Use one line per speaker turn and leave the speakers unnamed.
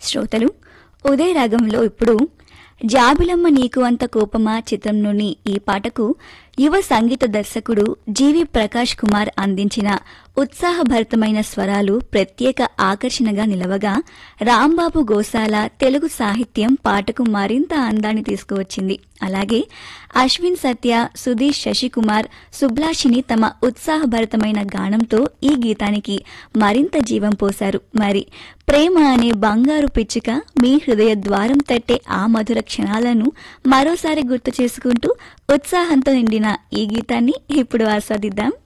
శ్రోతలు ఉదయ రాగంలో ఇప్పుడు జాబిలమ్మ నీకు అంత కోపమా చిత్రంలోని ఈ పాటకు యువ సంగీత దర్శకుడు జీవి ప్రకాష్ కుమార్ అందించిన ఉత్సాహభరితమైన స్వరాలు ప్రత్యేక ఆకర్షణగా నిలవగా రాంబాబు గోసాల తెలుగు సాహిత్యం పాటకు మరింత అందాన్ని తీసుకువచ్చింది అలాగే అశ్విన్ సత్య సుధీష్ శశికుమార్ సుబ్లాషిని తమ ఉత్సాహభరితమైన గానంతో ఈ గీతానికి మరింత జీవం పోశారు మరి ప్రేమ అనే బంగారు పిచ్చుక మీ హృదయ ద్వారం తట్టే ఆ మధుర క్షణాలను మరోసారి గుర్తు చేసుకుంటూ ఉత్సాహంతో నిండిన ఈ గీతాన్ని ఇప్పుడు ఆస్వాదిద్దాం